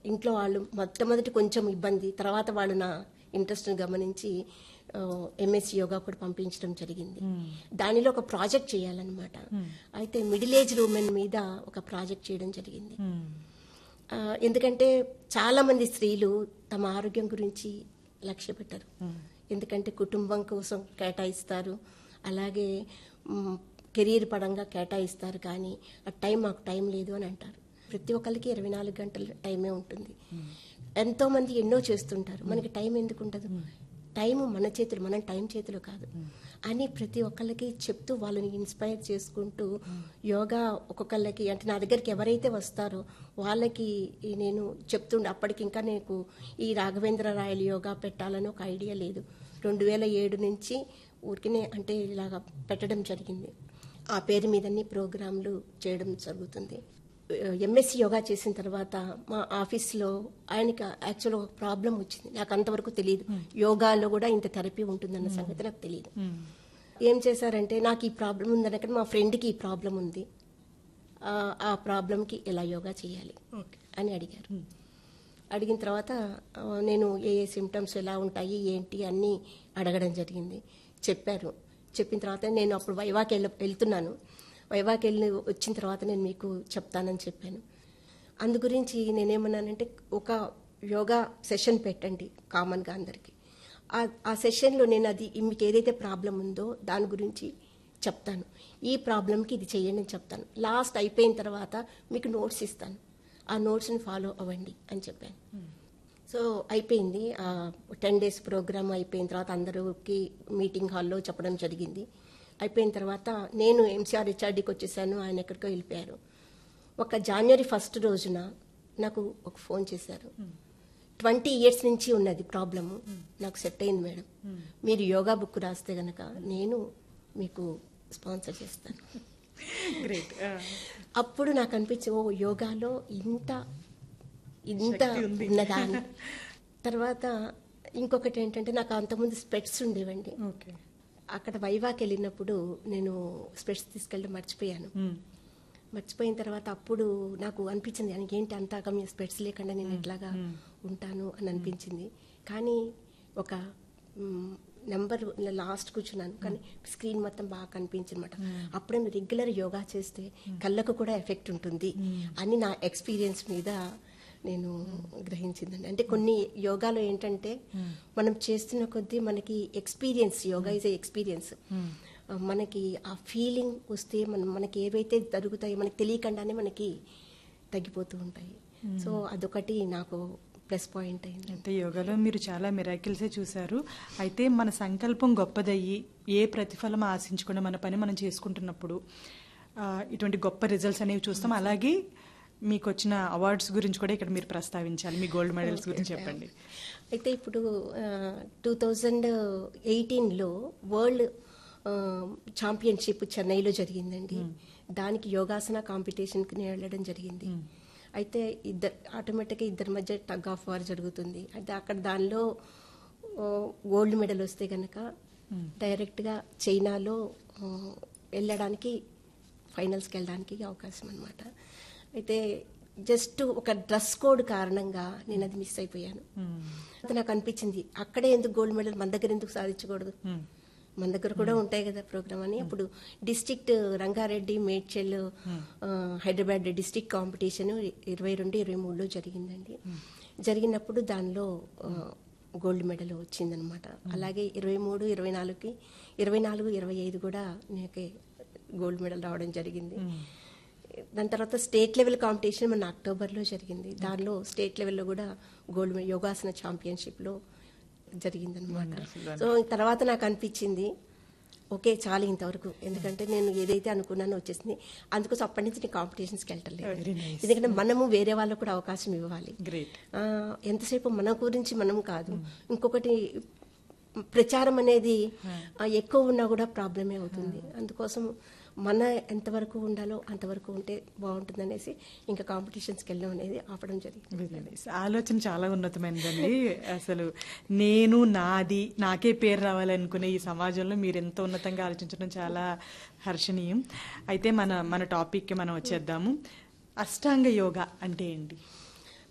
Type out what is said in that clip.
ఇంట్లో వాళ్ళు మొట్టమొదటి కొంచెం ఇబ్బంది తర్వాత వాళ్ళు నా ఇంట్రెస్ట్ని గమనించి ఎంఎస్సి యోగా కూడా పంపించడం జరిగింది దానిలో ఒక ప్రాజెక్ట్ చేయాలన్నమాట అయితే మిడిల్ ఏజ్ ఉమెన్ మీద ఒక ప్రాజెక్ట్ చేయడం జరిగింది ఆ, ఎందుకంటే చాలా మంది స్త్రీలు తమ ఆరోగ్యం గురించి లక్ష్య పెట్టరు ఎందుకంటే కుటుంబం కోసం కేటాయిస్తారు అలాగే మ్, కెరీర్ పరంగా కేటాయిస్తారు కానీ ఆ టైం మాకు టైం లేదు అని అంటారు ప్రతి ఒక్కరికి ఇరవై నాలుగు గంటల టైమే ఉంటుంది ఎంతో మంది ఎన్నో చేస్తుంటారు మనకి టైం ఎందుకు ఉండదు టైం మన చేతులు మన టైం చేతిలో కాదు అని ప్రతి ఒక్కళ్ళకి చెప్తూ వాళ్ళని ఇన్స్పైర్ చేసుకుంటూ యోగా ఒక్కొక్కళ్ళకి అంటే నా దగ్గరికి ఎవరైతే వస్తారో వాళ్ళకి ఈ నేను చెప్తుండే అప్పటికి ఇంకా నాకు ఈ రాఘవేంద్ర రాయల యోగా పెట్టాలని ఒక ఐడియా లేదు రెండు వేల ఏడు నుంచి ఊరికినే అంటే ఇలాగా పెట్టడం జరిగింది ఆ పేరు మీదన్ని ప్రోగ్రాంలు చేయడం జరుగుతుంది ఎంఎస్సి యోగా చేసిన తర్వాత మా ఆఫీస్లో ఆయనకి యాక్చువల్ ఒక ప్రాబ్లం వచ్చింది నాకు అంతవరకు తెలియదు యోగాలో కూడా ఇంత థెరపీ ఉంటుందన్న సంగతి నాకు తెలియదు ఏం చేశారంటే నాకు ఈ ప్రాబ్లం ఉందనక మా ఫ్రెండ్కి ఈ ప్రాబ్లం ఉంది ఆ, ఆ ప్రాబ్లంకి ఎలా యోగా చేయాలి అని అడిగారు అడిగిన తర్వాత ఆ, నేను ఏ ఏ సిమ్టమ్స్ ఎలా ఉంటాయి ఏంటి అన్నీ అడగడం జరిగింది చెప్పారు చెప్పిన తర్వాత నేను అప్పుడు వైవాకి వెళ్ళ వెళ్తున్నాను వైవాకి వెళ్ళి వచ్చిన తర్వాత నేను మీకు చెప్తానని చెప్పాను అందు గురించి నేనేమన్నానంటే ఒక యోగా సెషన్ పెట్టండి కామన్గా అందరికీ ఆ ఆ సెషన్లో నేను అది మీకు ఏదైతే ప్రాబ్లం ఉందో దాని గురించి చెప్తాను ఈ ప్రాబ్లంకి ఇది చేయండి అని చెప్తాను లాస్ట్ అయిపోయిన తర్వాత మీకు నోట్స్ ఇస్తాను ఆ నోట్స్ని ఫాలో అవ్వండి అని చెప్పాను సో అయిపోయింది టెన్ డేస్ ప్రోగ్రామ్ అయిపోయిన తర్వాత అందరికి మీటింగ్ హాల్లో చెప్పడం జరిగింది అయిపోయిన తర్వాత నేను ఎంసీఆర్ హెచ్ఆర్డీకి వచ్చేసాను ఆయన ఎక్కడికో వెళ్ళిపోయారు ఒక జనవరి ఫస్ట్ రోజున నాకు ఒక ఫోన్ చేశారు ట్వంటీ ఇయర్స్ నుంచి ఉన్నది ప్రాబ్లము నాకు సెట్ అయింది మేడం మీరు యోగా బుక్ రాస్తే గనక నేను మీకు స్పాన్సర్ చేస్తాను గ్రేట్ అప్పుడు నాకు అనిపించి ఓ యోగాలో ఇంత ఇంత ఉన్నదా అని తర్వాత ఇంకొకటి ఏంటంటే నాకు అంతకుముందు స్పెట్స్ ఉండేవండి ఓకే అక్కడ వైవాకి వెళ్ళినప్పుడు నేను స్పెట్స్ తీసుకెళ్ళడం మర్చిపోయాను మర్చిపోయిన తర్వాత అప్పుడు నాకు అనిపించింది "ఆయనకి ఏంటి అంత మీ స్పెట్స్ లేకుండా నేను ఎట్లాగా ఉంటాను అని అనిపించింది కానీ ఒక నెంబర్ లాస్ట్ కూర్చున్నాను కానీ స్క్రీన్ మొత్తం బాగా కనిపించింది అనమాట అప్పుడే రెగ్యులర్ యోగా చేస్తే కళ్ళకు కూడా ఎఫెక్ట్ ఉంటుంది అని నా ఎక్స్పీరియన్స్ మీద నేను గ్రహించిందండి అంటే కొన్ని యోగాలో ఏంటంటే మనం చేస్తున్న కొద్దీ మనకి experience yoga is a experience మనకి ఆ ఫీలింగ్ వస్తే మనం మనకి ఏవైతే జరుగుతాయో మనకి తెలియకుండానే మనకి తగ్గిపోతూ ఉంటాయి సో అదొకటి నాకు ప్లస్ పాయింట్ అయింది అయితే యోగాలో మీరు చాలా మిరాకిల్సే చూశారు అయితే మన సంకల్పం గొప్పదయ్యి ఏ ప్రతిఫలం ఆశించకుండా మన పని మనం చేసుకుంటున్నప్పుడు ఆ, ఇటువంటి గొప్ప రిజల్ట్స్ అనేవి చూస్తాం అలాగే మీకు వచ్చిన అవార్డ్స్ గురించి కూడా ఇక్కడ మీరు ప్రస్తావించాలి మీ గోల్డ్ మెడల్స్ గురించి చెప్పండి అయితే ఇప్పుడు టూ థౌజండ్ ఎయిటీన్లో వరల్డ్ ఛాంపియన్షిప్ చెన్నైలో జరిగిందండి దానికి యోగాసన కాంపిటీషన్కి నేను వెళ్ళడం జరిగింది అయితే ఇద్దరు ఆటోమేటిక్గా ఇద్దరి మధ్య టగ్ ఆఫ్ వార్ జరుగుతుంది అయితే అక్కడ దానిలో గోల్డ్ మెడల్ వస్తే కనుక డైరెక్ట్గా చైనాలో ఆ, వెళ్ళడానికి ఫైనల్స్కి వెళ్ళడానికి అవకాశం అనమాట అయితే జస్ట్ ఒక డ్రెస్ కోడ్ కారణంగా నేను అది మిస్ అయిపోయాను అది నాకు అనిపించింది అక్కడే ఎందుకు గోల్డ్ మెడల్ మన దగ్గర ఎందుకు సాధించకూడదు మన దగ్గర కూడా ఉంటాయి కదా ప్రోగ్రామ్ అని అప్పుడు డిస్ట్రిక్ట్ రంగారెడ్డి మేడ్చల్ ఆ, హైదరాబాద్ డిస్ట్రిక్ట్ కాంపిటీషన్ ఇరవై రెండు ఇరవై మూడులో జరిగిందండి జరిగినప్పుడు దానిలో ఆ, గోల్డ్ మెడల్ వచ్చిందనమాట అలాగే ఇరవై మూడు ఇరవై నాలుగుకి ఇరవై నాలుగు ఇరవై ఐదు కూడా నాకే గోల్డ్ మెడల్ రావడం జరిగింది దాని తర్వాత స్టేట్ లెవెల్ కాంపిటీషన్ మన అక్టోబర్లో జరిగింది దానిలో స్టేట్ లెవెల్లో కూడా గోల్డ్ మెడల్ యోగాసన ఛాంపియన్షిప్లో జరిగిందనమాట సో తర్వాత నాకు అనిపించింది ఓకే చాలు ఇంతవరకు ఎందుకంటే నేను ఏదైతే అనుకున్నానో వచ్చేసింది అందుకోసం అప్పటి నుంచి నేను కాంపిటీషన్స్కి వెళ్ళటం లేదు Very nice. ఎందుకంటే మనము వేరే వాళ్ళకు కూడా అవకాశం ఇవ్వాలి గ్రేట్ ఆ, ఎంతసేపు మన గురించి మనం కాదు ఇంకొకటి ప్రచారం అనేది ఆ, ఎక్కువ ఉన్నా కూడా ప్రాబ్లమే అవుతుంది అందుకోసం మన ఎంతవరకు ఉండాలో అంతవరకు ఉంటే బాగుంటుంది అనేసి ఇంకా కాంపిటీషన్స్కి వెళ్ళడం అనేది ఆపడం జరిగింది Very nice. ఆలోచన చాలా ఉన్నతమైనదండి అసలు నేను నాది నాకే పేరు రావాలనుకునే ఈ సమాజంలో మీరు ఎంత ఉన్నతంగా ఆలోచించడం చాలా హర్షణీయం అయితే మన మన టాపిక్కి మనం వచ్చేద్దాము అష్టాంగ యోగా అంటే ఏంటి